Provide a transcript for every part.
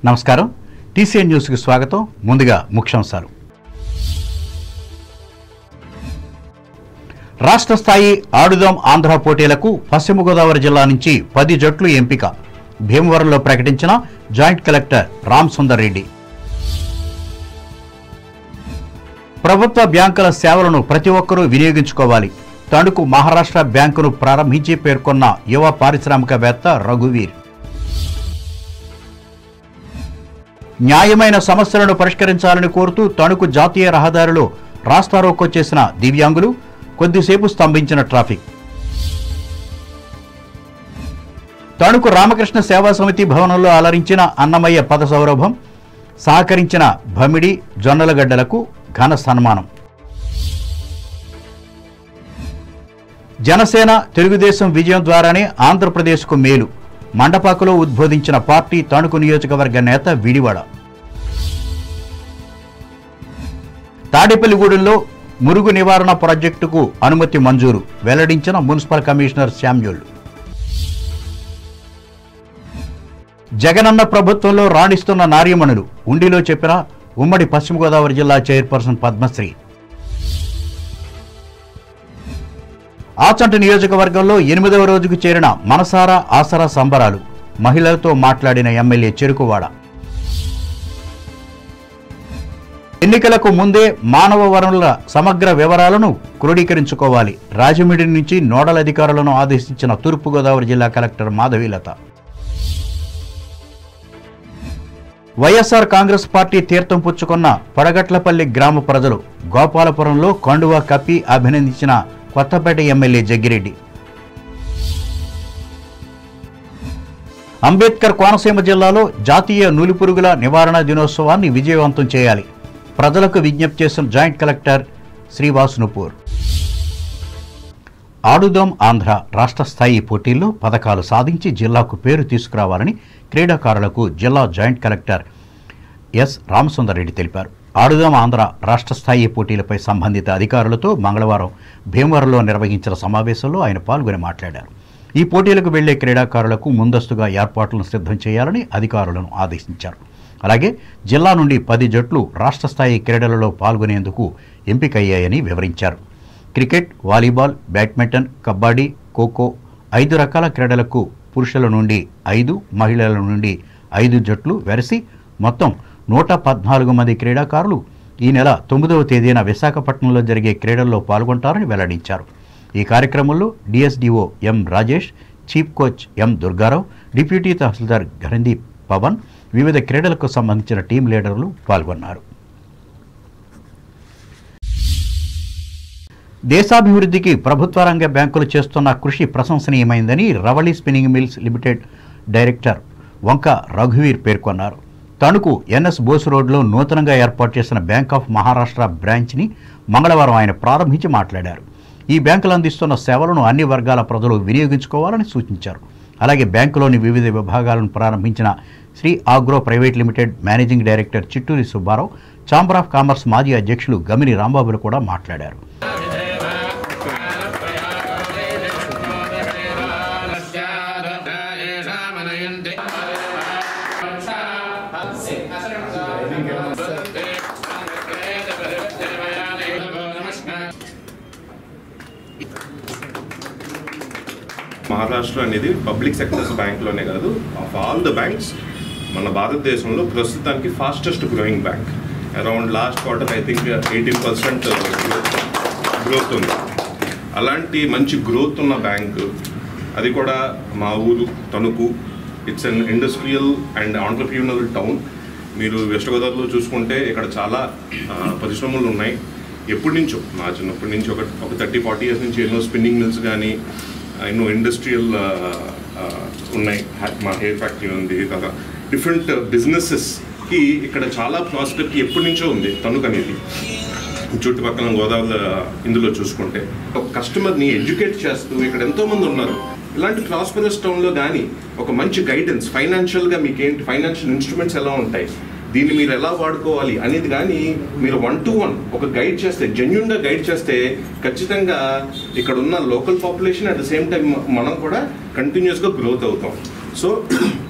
నమస్కారం టీసీఎన్ న్యూస్కి స్వాగతం ముందుగా ముఖ్యాంశాలు రాష్ట్ర స్థాయి ఆడుదాం ఆంధ్ర పోటీలకు పశ్చిమ గోదావరి జిల్లా నుంచి పది జట్లు ఎంపిక భీమవరంలో ప్రకటించిన జాయింట్ కలెక్టర్ రామ్ సుందర్ రెడ్డి ప్రభుత్వ బ్యాంకుల సేవలను ప్రతి ఒక్కరూ వినియోగించుకోవాలి తణుకు మహారాష్ట్ర బ్యాంకును ప్రారంభించి పేర్కొన్న యువ పారిశ్రామికవేత్త రఘువీర్ న్యాయమైన సమస్యలను పరిష్కరించాలని కోరుతూ తణుకు జాతీయ రహదారిలో రాస్తారోకో చేసిన దివ్యాంగులు కొద్దిసేపు స్తంభించిన ట్రాఫిక్ తణుకు రామకృష్ణ సేవా సమితి భవనంలో అలరించిన అన్నమయ్య పద సౌరభం సహకరించిన భమిడి జొన్నలగడ్డలకు ఘన సన్మానం జనసేన తెలుగుదేశం విజయం ద్వారానే ఆంధ్రప్రదేశ్కు మేలు మండపాకలో ఉద్బోధించిన పార్టీ తణుకు నియోజకవర్గ నేత విడివాడ తాడేపల్లిగూడెంలో మురుగు నివారణ ప్రాజెక్టుకు అనుమతి మంజూరు వెల్లడించిన మున్సిపల్ కమిషనర్ శామ్యూల్ జగనన్న ప్రభుత్వంలో రాణిస్తున్న నార్యమణులు ఉండిలో చెప్పిన ఉమ్మడి పశ్చిమ గోదావరి జిల్లా చైర్పర్సన్ పద్మశ్రీ ఆచంట నియోజకవర్గంలో ఎనిమిదవ రోజుకు చేరిన మనసారా ఆసరా సంబరాలు మహిళలతో మాట్లాడిన ఎమ్మెల్యే చెరుకువాడ ఎన్నికలకు ముందే మానవ వనరుల సమగ్ర వివరాలను క్రోడీకరించుకోవాలి రాజమండ్రి నుంచి నోడల్ అధికారులను ఆదేశించిన తూర్పుగోదావరి జిల్లా collector Madhavilatha YSR Congress party తీర్థం పుచ్చుకున్న పడగట్లపల్లి గ్రామ ప్రజలు గోపాలపురంలో కండువా కప్పి అభినందించిన కొత్తపేట ఎమ్మెల్యే జగ్గిరెడ్డి అంబేద్కర్ కోనసీమ జిల్లాలో జాతీయ నూలిపురుగుల నివారణ దినోత్సవాన్ని విజయవంతం చేయాలి ప్రజలకు విజ్ఞప్తి చేసిన జాయింట్ కలెక్టర్ శ్రీవాసునుపూర్ ఆడుదాం ఆంధ్ర రాష్ట్ర స్థాయి పోటీల్లో పథకాలు సాధించి జిల్లాకు పేరు తీసుకురావాలని క్రీడాకారులకు జిల్లా joint collector S Ramasundar Reddy తెలిపారు ఆడుదాం ఆంధ్ర రాష్ట్ర స్థాయి పోటీలపై సంబంధిత అధికారులతో మంగళవారం భీమవరంలో నిర్వహించిన సమావేశంలో ఆయన పాల్గొని మాట్లాడారు ఈ పోటీలకు వెళ్లే క్రీడాకారులకు ముందస్తుగా ఏర్పాట్లను సిద్ధం చేయాలని అధికారులను ఆదేశించారు అలాగే జిల్లా నుండి పది జట్లు రాష్ట్ర స్థాయి క్రీడలలో పాల్గొనేందుకు ఎంపికయ్యాయని వివరించారు cricket volleyball badminton kabaddi kho kho ఐదు రకాల క్రీడలకు పురుషుల నుండి ఐదు మహిళల నుండి ఐదు జట్లు వెరసి మొత్తం నూట పద్నాలుగు మంది క్రీడాకారులు ఈ నెల తొమ్మిదవ తేదీన విశాఖపట్నంలో జరిగే క్రీడల్లో పాల్గొంటారని వెల్లడించారు ఈ కార్యక్రమంలో DSDO M Rajesh chief coach M Durgarao deputy tahsildar Gharandeep Pawan వివిధ క్రీడలకు సంబంధించిన టీం లీడర్లు పాల్గొన్నారు దేశాభివృద్ధికి ప్రభుత్వ రంగ బ్యాంకులు చేస్తున్న కృషి ప్రశంసనీయమైందని Ravali spinning mills limited director Vanka రఘువీర్ పేర్కొన్నారు తణుకు ఎన్ఎస్ బోస్ రోడ్లో నూతనంగా ఏర్పాటు చేసిన బ్యాంక్ ఆఫ్ మహారాష్ట్ర బ్రాంచ్ని మంగళవారం ఆయన ప్రారంభించి మాట్లాడారు ఈ బ్యాంకులు అందిస్తున్న సేవలను అన్ని వర్గాల ప్రజలు వినియోగించుకోవాలని సూచించారు అలాగే బ్యాంకులోని వివిధ విభాగాలను ప్రారంభించిన Shri agro private limited managing director Chitturi Subbarao chamber of commerce మాజీ అధ్యక్షులు గమిని రాంబాబులు కూడా మాట్లాడారు మహారాష్ట్ర అనేది పబ్లిక్ సెక్టర్స్ బ్యాంక్లోనే కాదు ఆఫ్ ఆల్ ద బ్యాంక్స్ మన భారతదేశంలో ప్రస్తుతానికి fastest growing bank around last quarter I think eighteen percent growth ఉంది అలాంటి మంచి గ్రోత్ ఉన్న బ్యాంక్ అది కూడా మా ఊరు Tanuku it's an industrial and entrepreneurial town మీరు వెస్ట్ గోదావరిలో చూసుకుంటే ఇక్కడ చాలా ఆ, పరిశ్రమలు ఉన్నాయి ఎప్పటి నుంచో నా చిన్నప్పటి నుంచి ఒక ఒక థర్టీ ఫార్టీ ఇయర్స్ నుంచి ఎన్నో స్పిన్నింగ్ మిల్స్ కానీ ఎన్నో ఇండస్ట్రియల్ ఉన్నాయి హా- మా హెయిర్ ఫ్యాక్టరీ ఉంది కదా డిఫరెంట్ బిజినెసెస్కి ఇక్కడ చాలా ప్రాస్పెక్ట్ ఎప్పటి నుంచో ఉంది తణుకు అనేది చుట్టుపక్కల గోదావరి ఇందులో చూసుకుంటే ఒక కస్టమర్ని ఎడ్యుకేట్ చేస్తూ ఇక్కడ ఎంతో మంది ఉన్నారు ఇలాంటి ప్రాస్పరస్ టౌన్లో కానీ ఒక మంచి గైడెన్స్ ఫైనాన్షియల్గా మీకు ఏంటి ఫైనాన్షియల్ ఇన్స్ట్రుమెంట్స్ ఎలా ఉంటాయి దీన్ని మీరు ఎలా వాడుకోవాలి అనేది కానీ మీరు వన్ టు వన్ ఒక గైడ్ చేస్తే జెన్యున్గా గైడ్ చేస్తే ఖచ్చితంగా ఇక్కడ ఉన్న local population at the same time మనం కూడా కంటిన్యూస్గా గ్రోత్ అవుతాం so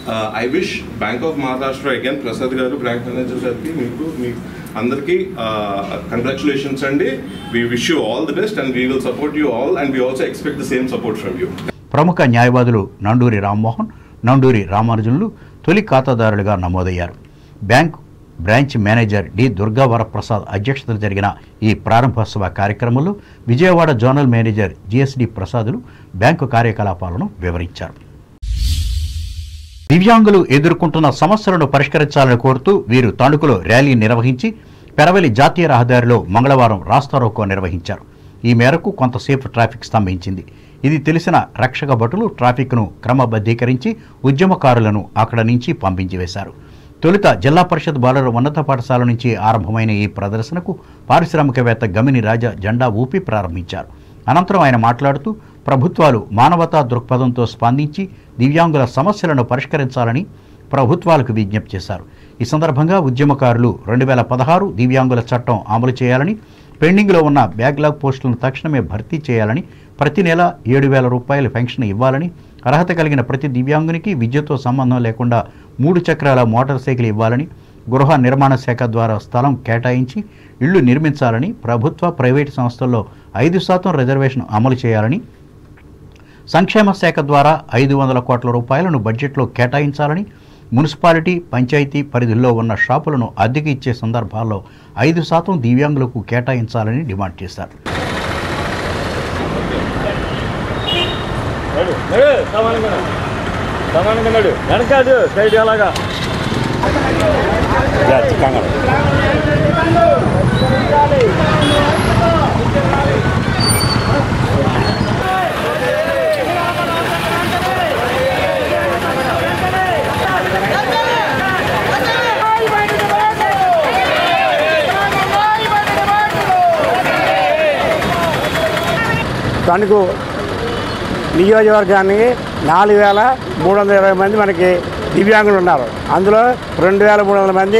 I wish bank of Maharashtra again Prasad garu bank manager గారికి మీకు మీ అందరికీ కంగ్రాచులేషన్స్ అండి we wish you all the best and we will support you all and we also expect the same support from you ప్రముఖ న్యాయవాదులు నండూరి రామ్మోహన్ నండూరి రామానుజనులు తొలి ఖాతాదారులుగా నమోదయ్యారు bank branch manager D Durga Varaprasad అధ్యక్షతన జరిగిన ఈ ప్రారంభోత్సవ కార్యక్రమంలో విజయవాడ జోనల్ మేనేజర్ జిఎస్డి ప్రసాదులు బ్యాంకు కార్యకలాపాలను వివరించారు దివ్యాంగులు ఎదుర్కొంటున్న సమస్యలను పరిష్కరించాలని కోరుతూ వీరు తణుకులో ర్యాలీ నిర్వహించి పెరవలి జాతీయ రహదారిలో మంగళవారం రాస్తారోకో నిర్వహించారు ఈ మేరకు కొంతసేపు ట్రాఫిక్ స్తంభించింది ఇది తెలిసిన రక్షక భటులు ట్రాఫిక్ను క్రమబద్ధీకరించి ఉద్యమకారులను అక్కడ నుంచి పంపించి వేశారు తొలుత జిల్లా పరిషత్ బాలుర ఉన్నత పాఠశాల నుంచి ఆరంభమైన ఈ ప్రదర్శనకు పారిశ్రామికవేత్త గమిని రాజా జెండా ఊపి ప్రారంభించారు అనంతరం ఆయన మాట్లాడుతూ ప్రభుత్వాలు మానవతా దృక్పథంతో స్పందించి దివ్యాంగుల సమస్యలను పరిష్కరించాలని ప్రభుత్వాలకు విజ్ఞప్తి చేశారు ఈ సందర్భంగా ఉద్యమకారులు రెండు వేల పదహారు దివ్యాంగుల చట్టం అమలు చేయాలని పెండింగ్లో ఉన్న బ్యాక్లాగ్ పోస్టులను తక్షణమే భర్తీ చేయాలని ప్రతి నెల ఏడు వేల రూపాయల పెన్షన్ ఇవ్వాలని అర్హత కలిగిన ప్రతి దివ్యాంగునికి విద్యతో సంబంధం లేకుండా మూడు చక్రాల మోటార్ సైకిల్ ఇవ్వాలని గృహ నిర్మాణ శాఖ ద్వారా స్థలం కేటాయించి ఇళ్లు నిర్మించాలని ప్రభుత్వ ప్రైవేటు సంస్థల్లో ఐదు శాతం రిజర్వేషన్ అమలు చేయాలని సంక్షేమ శాఖ ద్వారా ఐదు వందల కోట్ల రూపాయలను బడ్జెట్లో కేటాయించాలని మున్సిపాలిటీ పంచాయతీ పరిధిలో ఉన్న షాపులను అద్దెకి ఇచ్చే సందర్భాల్లో ఐదు శాతం దివ్యాంగులకు కేటాయించాలని డిమాండ్ చేశారు నడు నడు సమానంగా నడు సమానంగా నడు వెనకాదు సైడ్ అలాగా తణుకు నియోజకవర్గానికి నాలుగు వేల మూడు వందల ఇరవై మంది మనకి దివ్యాంగులు ఉన్నారు అందులో రెండు వేల మూడు వందల మంది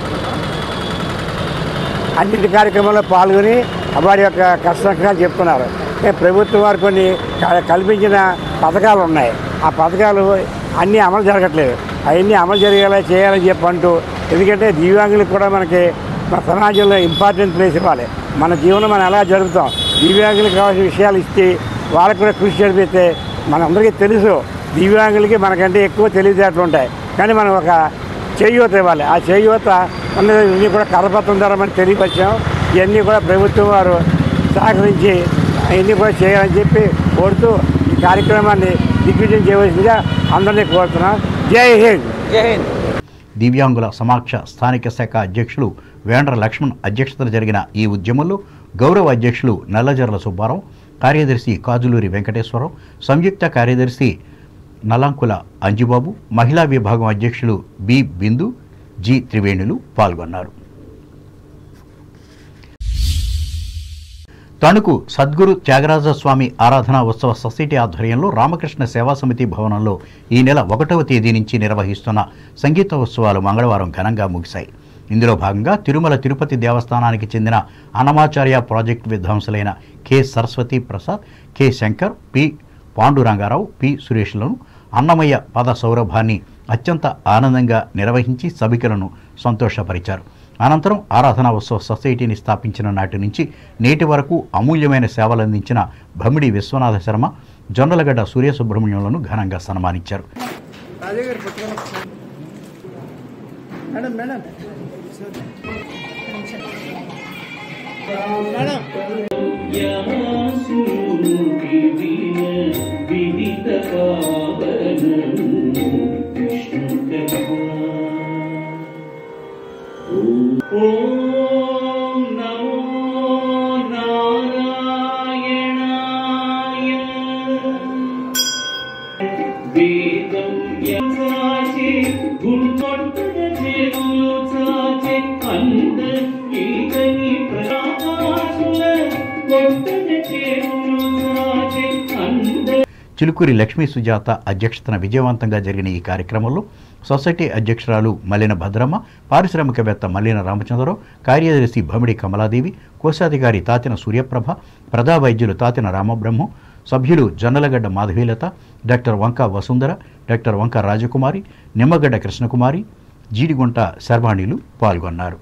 అన్నింటి కార్యక్రమంలో పాల్గొని వారి యొక్క కష్టంగా చెప్తున్నారు ఏ ప్రభుత్వం వారు కొన్ని క- కల్పించిన పథకాలు ఉన్నాయి ఆ పథకాలు అన్నీ అమలు జరగట్లేదు అవన్నీ అమలు జరిగేలా చేయాలని చెప్పి అంటూ ఎందుకంటే దివ్యాంగులకు కూడా మనకి మన సమాజంలో ఇంపార్టెంట్ ప్లేస్ ఇవ్వాలి మన జీవనం మనం ఎలా జరుపుతాం దివ్యాంగులకు కావాల్సిన విషయాలు ఇచ్చి వాళ్ళకు కూడా కృషి జరిపితే మనందరికీ తెలుసు దివ్యాంగులకి మనకంటే ఎక్కువ తెలివితేటలు ఉంటాయి కానీ మనం ఒక చేయూత ఇవ్వాలి ఆ చేయూత ఉన్నది ఇవన్నీ కూడా కరపత్రం ద్వారా మనం తెలియపరిచాం ఇవన్నీ కూడా ప్రభుత్వం వారు సహకరించి అవన్నీ కూడా చేయాలని చెప్పి కోరుతూ ఈ కార్యక్రమాన్ని దిగ్విజయం చేయవలసిందిగా అందరినీ కోరుతున్నాం జై హింద్ జై హింద్ దివ్యాంగుల సమాక్ష స్థానిక శాఖ అధ్యక్షులు వేండ్ర లక్ష్మణ్ అధ్యక్షతన జరిగిన ఈ ఉద్యమంలో గౌరవ అధ్యక్షులు నల్లజర్ల సుబ్బారావు కార్యదర్శి కాజులూరి వెంకటేశ్వరరావు సంయుక్త కార్యదర్శి నలాంకుల అంజిబాబు మహిళా విభాగం అధ్యక్షులు బి బిందు జి త్రివేణులు పాల్గొన్నారు తణుకు సద్గురు త్యాగరాజ స్వామి ఆరాధనా ఉత్సవ సొసైటీ ఆధ్వర్యంలో రామకృష్ణ సేవా సమితి భవనంలో ఈ నెల ఒకటవ తేదీ నుంచి నిర్వహిస్తున్న సంగీత ఉత్సవాలు మంగళవారం ఘనంగా ముగిశాయి ఇందులో భాగంగా తిరుమల తిరుపతి దేవస్థానానికి చెందిన అన్నమాచార్య ప్రాజెక్టు విద్వాంసులైన K Saraswati Prasad K Shankar P Pandurangarao P సురేష్లను అన్నమయ్య పద సౌరభాన్ని అత్యంత ఆనందంగా నిర్వహించి సభికులను సంతోషపరిచారు అనంతరం ఆరాధనా ఉత్సవ సొసైటీని స్థాపించిన నాటి నుంచి నేటి వరకు అమూల్యమైన సేవలందించిన భమిడి విశ్వనాథ శర్మ జొన్నలగడ్డ సూర్య సుబ్రహ్మణ్యంలను ఘనంగా సన్మానించారు ఓం నమో నారాయణాయ వేదం యసాచి గుణపట్టున చేతులు చాచి అందరికీ ప్రకాశుల కొట్టున చేతులు చాచి అందరి చిలుకూరి లక్ష్మీ సుజాత అధ్యక్షతన విజయవంతంగా జరిగిన ఈ కార్యక్రమంలో సొసైటీ అధ్యక్షురాలు మల్లిన భద్రమ్మ పారిశ్రామికవేత్త మల్లిన రామచంద్రరావు కార్యదర్శి భమిడి కమలాదేవి కోశాధికారి తాతిన సూర్యప్రభ ప్రజా వైద్యులు తాతిన రామబ్రహ్మం సభ్యులు జొన్నలగడ్డ మాధవీలత డాక్టర్ వంక వసుంధర డాక్టర్ వంక రాజకుమారి నిమ్మగడ్డ కృష్ణకుమారి జీడిగుంట శర్వాణిలు పాల్గొన్నారు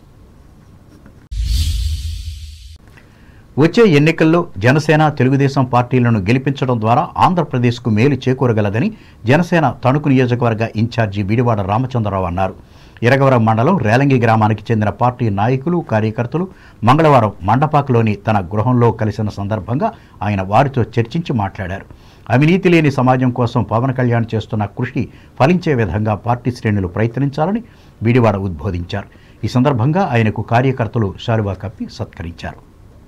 వచ్చే ఎన్నికల్లో జనసేన తెలుగుదేశం పార్టీలను గెలిపించడం ద్వారా ఆంధ్రప్రదేశ్కు మేలు చేకూరగలదని జనసేన తణుకు నియోజకవర్గ ఇన్ఛార్జి బీడివాడ రామచంద్రరావు అన్నారు ఇరగవరం మండలం రేలంగి గ్రామానికి చెందిన పార్టీ నాయకులు కార్యకర్తలు మంగళవారం మండపాకలోని తన గృహంలో కలిసిన సందర్భంగా ఆయన వారితో చర్చించి మాట్లాడారు అవినీతి లేని సమాజం కోసం పవన్ కళ్యాణ్ చేస్తున్న కృషి ఫలించే విధంగా పార్టీ శ్రేణులు ప్రయత్నించాలని బీడివాడ ఉద్బోధించారు ఈ సందర్భంగా ఆయనకు కార్యకర్తలు శాలువా కప్పి సత్కరించారు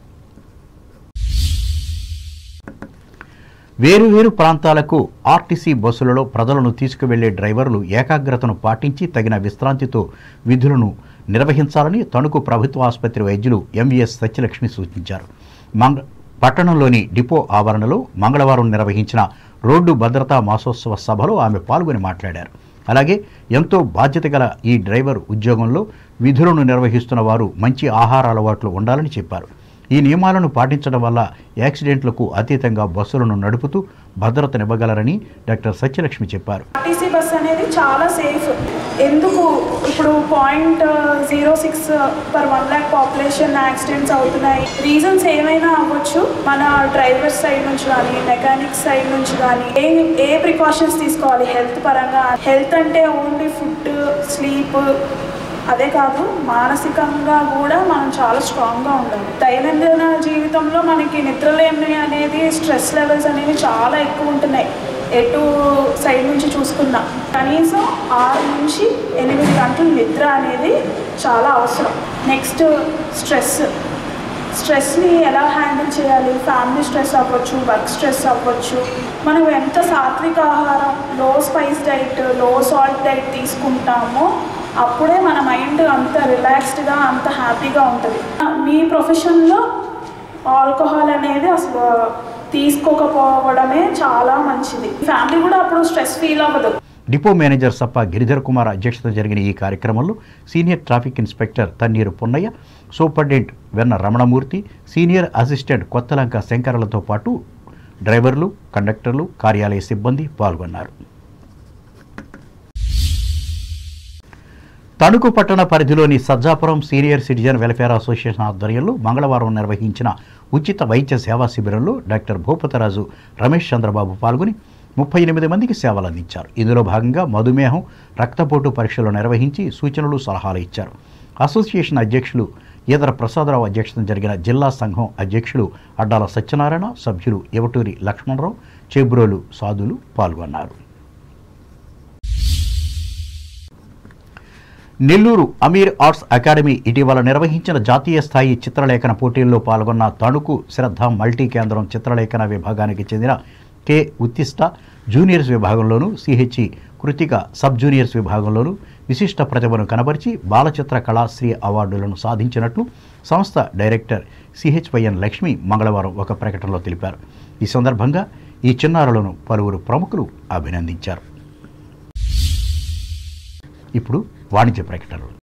వేరువేరు ప్రాంతాలకు ఆర్టీసీ బస్సులలో ప్రజలను తీసుకువెళ్లే డ్రైవర్లు ఏకాగ్రతను పాటించి తగిన విశ్రాంతితో విధులను నిర్వహించాలని తణుకు ప్రభుత్వ ఆసుపత్రి వైద్యులు ఎంవీఎస్ సత్యలక్ష్మి సూచించారు మంగ పట్టణంలోని డిపో ఆవరణలో మంగళవారం నిర్వహించిన రోడ్డు భద్రతా మాసోత్సవ సభలో ఆమె పాల్గొని మాట్లాడారు అలాగే ఎంతో బాధ్యత గల ఈ డ్రైవర్ ఉద్యోగంలో విధులను నిర్వహిస్తున్న వారు మంచి ఆహార అలవాట్లు ఉండాలని చెప్పారు ఈ నియమాలను పాటించడం వల్ల యాక్సిడెంట్లకు అతీతంగా బస్సులను నడుపుతూ భద్రతనివ్వగలరని డాక్టర్ సత్యలక్ష్మి చెప్పారు ఆర్టీసీ బస్ అనేది చాలా సేఫ్ ఎందుకు ఇప్పుడు point zero six per one lakh population accidents అవుతున్నాయి రీజన్స్ ఏమైనా అవ్వచ్చు మన డ్రైవర్ సైడ్ నుంచి కానీ మెకానిక్ సైడ్ నుంచి కానీ ఏ ఏ ప్రికాషన్స్ తీసుకోవాలి హెల్త్ పరంగా హెల్త్ అంటే ఓన్లీ ఫుడ్ స్లీప్ అదే కాదు మానసికంగా కూడా మనం చాలా స్ట్రాంగ్గా ఉండాలి దైనందిన జీవితంలో మనకి నిద్రలేమి అనేది స్ట్రెస్ లెవెల్స్ అనేవి చాలా ఎక్కువ ఉంటున్నాయి ఎటు సైడ్ నుంచి చూసుకున్నా కనీసం ఆరు నుంచి ఎనిమిది గంటల నిద్ర అనేది చాలా అవసరం నెక్స్ట్ స్ట్రెస్ స్ట్రెస్ని ఎలా హ్యాండిల్ చేయాలి ఫ్యామిలీ స్ట్రెస్ అవ్వచ్చు వర్క్ స్ట్రెస్ అవ్వచ్చు మనం ఎంత సాత్విక ఆహారం low spice diet low salt diet తీసుకుంటామో అప్పుడే మన మైండ్ అంత రిలాక్స్డ్గా అంత హ్యాపీగా ఉంటుంది మీ ప్రొఫెషన్లో ఆల్కహాల్ అనేది అసలు తీసుకోకపోవడమే చాలా మంచిది ఫ్యామిలీ కూడా అప్పుడు స్ట్రెస్ ఫీల్ అవ్వదు డిపో మేనేజర్ సప్ప గిరిధర్ కుమార్ అధ్యక్షత జరిగిన ఈ కార్యక్రమంలో senior traffic inspector Tanneeru Punnaiah superintendent Venna Ramanamurthy senior assistant Kothalanka శంకరలతో పాటు డ్రైవర్లు కండక్టర్లు కార్యాలయ సిబ్బంది పాల్గొన్నారు తణుకు పట్టణ పరిధిలోని Sajjapuram senior citizen welfare association ఆధ్వర్యంలో మంగళవారం నిర్వహించిన ఉచిత వైద్య సేవా శిబిరంలో డాక్టర్ భూపతరాజు రమేష్ చంద్రబాబు పాల్గొని ముప్పై ఎనిమిది మందికి సేవలు అందించారు ఇందులో భాగంగా మధుమేహం రక్తపోటు పరీక్షలు నిర్వహించి సూచనలు సలహాలు ఇచ్చారు అసోసియేషన్ అధ్యక్షులు ఈదర ప్రసాదరావు అధ్యక్షతన జరిగిన జిల్లా సంఘం అధ్యక్షులు అడ్డాల సత్యనారాయణ సభ్యులు ఎవటూరి లక్ష్మణరావు చేబ్రోలు సాధులు పాల్గొన్నారు నెల్లూరు అమీర్ ఆర్ట్స్ అకాడమీ ఇటీవల నిర్వహించిన జాతీయ స్థాయి చిత్రలేఖన పోటీల్లో పాల్గొన్న తణుకు శ్రద్ధ మల్టీ కేంద్రం చిత్రలేఖన విభాగానికి చెందిన కె ఉత్తిష్ట జూనియర్స్ విభాగంలోనూ సిహెచ్ఈ కృతిక సబ్ జూనియర్స్ విభాగంలోనూ విశిష్ట ప్రతిభను కనబరిచి బాలచిత్ర కళాశ్రీ అవార్డులను సాధించినట్లు సంస్థ డైరెక్టర్ సిహెచ్వైఎన్ లక్ష్మి మంగళవారం ఒక ప్రకటనలో తెలిపారు ఈ సందర్భంగా ఈ చిన్నారులను పలువురు ప్రముఖులు అభినందించారు ఇప్పుడు వాణిజ్య ప్రకటనలు